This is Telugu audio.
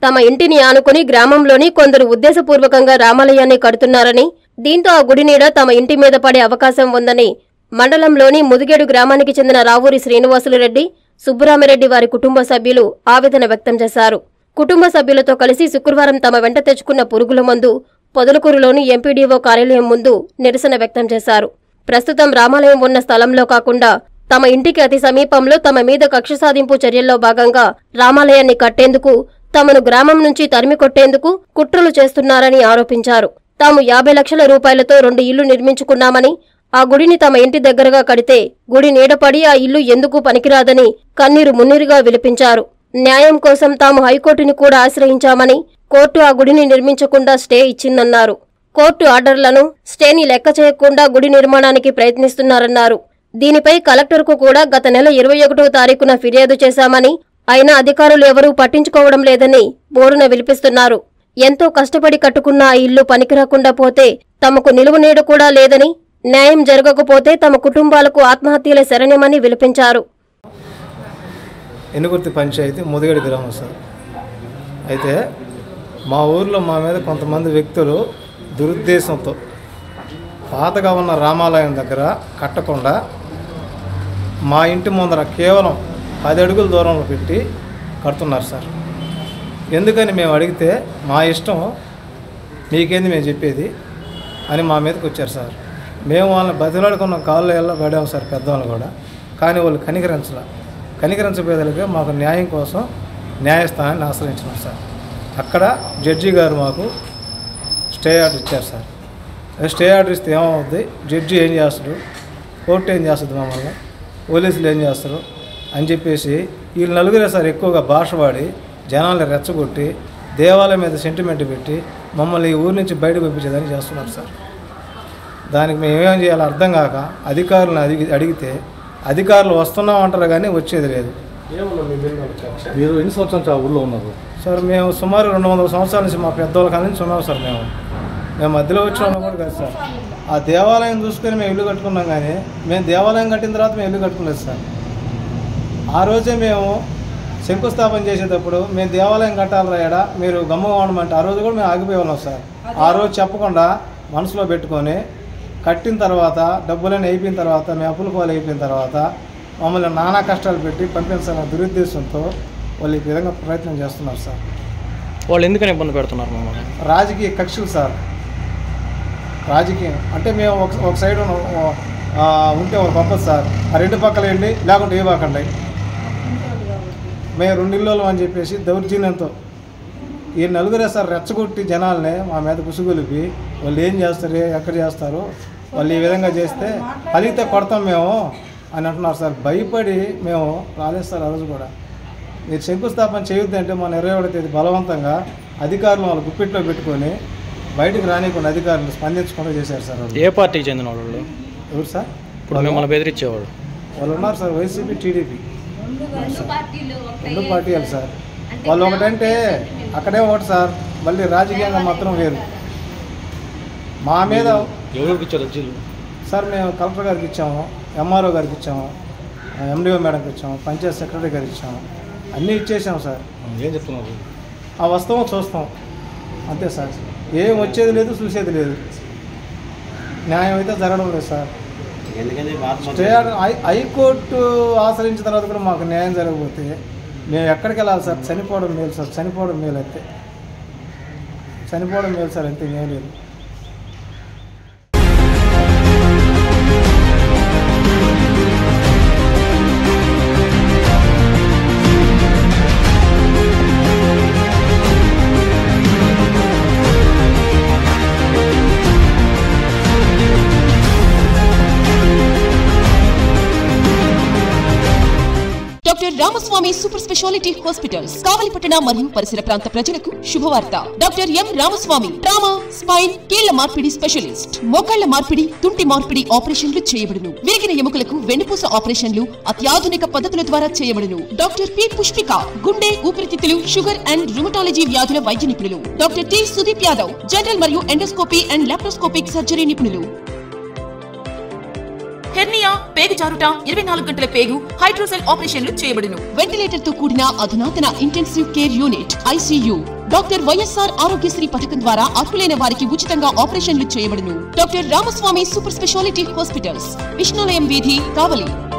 తమ ఇంటిని ఆనుకుని గ్రామంలోని కొందరు ఉద్దేశపూర్వకంగా రామాలయాన్ని కడుతున్నారని దీంతో ఆ గుడి నీడ తమ ఇంటి మీద పడే అవకాశం ఉందని మండలంలోని ముదిగేడు గ్రామానికి చెందిన రావూరి శ్రీనివాసులు రెడ్డి సుబ్బరామిరెడ్డి వారి కుటుంబ సభ్యులు ఆవేదన వ్యక్తం చేశారు కుటుంబ సభ్యులతో కలిసి శుక్రవారం తమ వెంట తెచ్చుకున్న పురుగుల మందు పొదలకూరులోని ఎంపీడీఓ కార్యాలయం ముందు నిరసన వ్యక్తం చేశారు ప్రస్తుతం రామాలయం ఉన్న స్థలంలో కాకుండా తమ ఇంటికి అతి సమీపంలో తమ మీద కక్ష సాధింపు చర్యల్లో భాగంగా రామాలయాన్ని కట్టేందుకు తమను గ్రామం నుంచి తరిమి కొట్టేందుకు కుట్రలు చేస్తున్నారని ఆరోపించారు తాము యాభై లక్షల రూపాయలతో రెండు ఇళ్లు నిర్మించుకున్నామని ఆ గుడిని తమ ఇంటి దగ్గరగా కడితే గుడి నీడపడి ఆ ఇల్లు ఎందుకు పనికిరాదని కన్నీరు మున్నీరుగా విలిపించారు న్యాయం కోసం తాము హైకోర్టుని కూడా ఆశ్రయించామని కోర్టు ఆ గుడిని నిర్మించకుండా స్టే ఇచ్చిందన్నారు కోర్టు ఆర్డర్లను స్టేని లెక్క చేయకుండా గుడి నిర్మాణానికి ప్రయత్నిస్తున్నారన్నారు దీనిపై కలెక్టర్కు కూడా గత నెల ఇరవై ఒకటో తారీఖున ఫిర్యాదు చేశామని అయినా అధికారులు ఎవరూ పట్టించుకోవడం లేదని బోరున విలిపిస్తున్నారు ఎంతో కష్టపడి కట్టుకున్న ఆ ఇల్లు పనికిరాకుండా పోతే తమకు నిలువ నీడ కూడా లేదని న్యాయం జరగకపోతే తమ కుటుంబాలకు ఆత్మహత్యల శరణ్యమని విలిపించారు ఎనుగుర్తి పంచాయతీ ముదిగడి గ్రామం సార్ అయితే మా ఊర్లో మా మీద కొంతమంది వ్యక్తులు దురుద్దేశంతో పాతగా ఉన్న రామాలయం దగ్గర కట్టకుండా మా ఇంటి ముందర కేవలం పది అడుగుల దూరంలో పెట్టి కడుతున్నారు సార్ ఎందుకని మేము అడిగితే మా ఇష్టం మీకేంది మేము చెప్పేది అని మా మీదకి వచ్చారు సార్ మేము వాళ్ళని బతిలాడుకున్న కాళ్ళు ఎలా పడాము సార్ పెద్దవాళ్ళు కూడా కానీ వాళ్ళు కనికరించలే కనికరించబోయేదలుగా మాకు న్యాయం కోసం న్యాయస్థానాన్ని ఆశ్రయించినాం సార్ అక్కడ జడ్జి గారు మాకు స్టే ఆర్డర్ ఇచ్చారు సార్ అదే స్టే ఆర్డర్ ఇస్తే ఏమవుద్ది జడ్జి ఏం చేస్తాడు కోర్టు ఏం చేస్తుంది మమ్మల్ని పోలీసులు ఏం చేస్తారు అని చెప్పేసి వీళ్ళు నలుగురే సార్ ఎక్కువగా భాష వాడి జనాల్ని రెచ్చగొట్టి దేవాలయం మీద సెంటిమెంట్ పెట్టి మమ్మల్ని ఈ ఊరి నుంచి బయటకు పంపించేదని చేస్తున్నారు సార్ దానికి మేము ఏమేం చేయాలో అర్థం కాక అధికారులను అడిగి అడిగితే అధికారులు వస్తున్నాం అంటారు కానీ వచ్చేది లేదు మీరు ఎన్ని సంవత్సరాల నుంచి ఆ ఊళ్ళో ఉన్నారు సార్ మేము సుమారు రెండు వందల సంవత్సరాల నుంచి మా పెద్దవాళ్ళ కాడ నుంచి ఉన్నాం సార్ మేము మేము మధ్యలో వచ్చిన కూడా కాదు సార్ ఆ దేవాలయం చూసుకొని మేము ఇల్లు కట్టుకున్నాం కానీ మేము దేవాలయం కట్టిన తర్వాత మేము ఇల్లు కట్టుకోలేదు సార్ ఆ రోజే మేము శంకుస్థాపన చేసేటప్పుడు మేము దేవాలయం కట్టాలి ఎడ మీరు గమ్ముగా ఉండమంటే ఆ రోజు కూడా మేము ఆగిపోయి ఉన్నాం సార్ ఆ రోజు చెప్పకుండా మనసులో పెట్టుకొని కట్టిన తర్వాత డబ్బులన్నీ అయిపోయిన తర్వాత మేము అప్పుల పాలు అయిపోయిన తర్వాత మమ్మల్ని నానా కష్టాలు పెట్టి పంపించాలన్న దురుద్దేశంతో వాళ్ళు ఈ విధంగా ప్రయత్నం చేస్తున్నారు సార్ వాళ్ళు ఎందుకని ఇబ్బంది పెడుతున్నారు మమ్మల్ని రాజకీయ కక్షలు సార్ రాజకీయం అంటే మేము ఒక ఒక సైడ్ ఉన్న- ఆ, ఉంటే ఒక గొప్పది సార్ ఆ రెండు పక్కల వెళ్ళి లేకుంటే ఏ పక్కండి మేము రెండు ఇళ్ళు అని చెప్పేసి దౌర్జన్యంతో ఈ నలుగురే సార్ రెచ్చగొట్టి జనాల్ని మా మీద కుసుగొలిపి వాళ్ళు ఏం చేస్తారు ఎక్కడ చేస్తారు వాళ్ళు ఈ విధంగా చేస్తే పలిగితే కొడతాం మేము అని అంటున్నారు సార్ భయపడి మేము రాలేదు సార్ ఆ రోజు కూడా మీరు శంకుస్థాపన చేయొద్దంటే మన ఇరవై ఒకటో తేదీ బలవంతంగా అధికారులు వాళ్ళు గుప్పిట్లో పెట్టుకొని బయటికి రానికుండా అధికారులు స్పందించకుండా చేశారు సార్ వాళ్ళు ఏ పార్టీకి చెందిన వాళ్ళు ఎవరు సార్ ఇప్పుడు మిమ్మల్ని బెదిరించేవాడు వాళ్ళు ఉన్నారు సార్ వైసీపీ టీడీపీ రెండు పార్టీలు సార్ వాళ్ళు ఒకటంటే అక్కడే ఒకటి సార్ మళ్ళీ రాజకీయంగా మాత్రం వేరు మా మీద ఎవరికి ఇచ్చారు అర్జీలు సార్ మేము కలెక్టర్ గారికి ఇచ్చాము ఎంఆర్ఓ గారికి ఇచ్చాము ఎండిఓ మేడంకి ఇచ్చాము పంచాయత్ సెక్రటరీ గారికి ఇచ్చాము అన్నీ ఇచ్చేసాం సార్ ఏం చెప్తున్నారు ఆ వస్తామో చూస్తాం అంతే సార్ ఏం వచ్చేది లేదు చూసేది లేదు న్యాయం అయితే జరగడం లేదు sir stay order high high court ఆశ్రయించిన తర్వాత కూడా మాకు న్యాయం జరగకపోతే మేము ఎక్కడికి వెళ్ళాలి సార్ చనిపోవడం మేలు సార్ చనిపోవడం మేలు అంతే చనిపోవడం మేలు సార్ అంతే ఏం లేదు doctor Ramaswamy super speciality hospitals కావలిపట్టణ మరియు పరిసర ప్రాంత ప్రజలకు శుభవార్త doctor M Ramaswamy trauma spine కీళ్ల మార్పిడి స్పెషలిస్ట్ మోకాళ్ల మార్పిడి తుంటి మార్పిడి ఆపరేషన్లు చేయబడును విరిగిన ఎముకలకు వెన్నుపూస ఆపరేషన్లు అత్యాధునిక పద్ధతుల ద్వారా చేయబడును డాక్టర్ పి పుష్పిక గుండె ఊపిరితిత్తులు షుగర్ అండ్ రుమటాలజీ వ్యాధుల వైద్య నిపుణులు doctor T Sudeep Yadav general మరియు ఎండోస్కోపీ అండ్ లాప్రోస్కోపిక్ సర్జరీ నిపుణులు హెర్నియా పేగు జారుట ఇరవై నాలుగు గంటల పేగు హైడ్రోసెల్ ఆపరేషన్లు చేయబడును వెంటిలేటర్ తో కూడిన అధునాతన intensive care unit ICU doctor YSR Aarogyasri పథకం ద్వారా అర్హులైన వారికి ఉచితంగా ఆపరేషన్లు చేయబడును doctor Ramaswamy super speciality hospitals Vishnulayam వీధి కావలి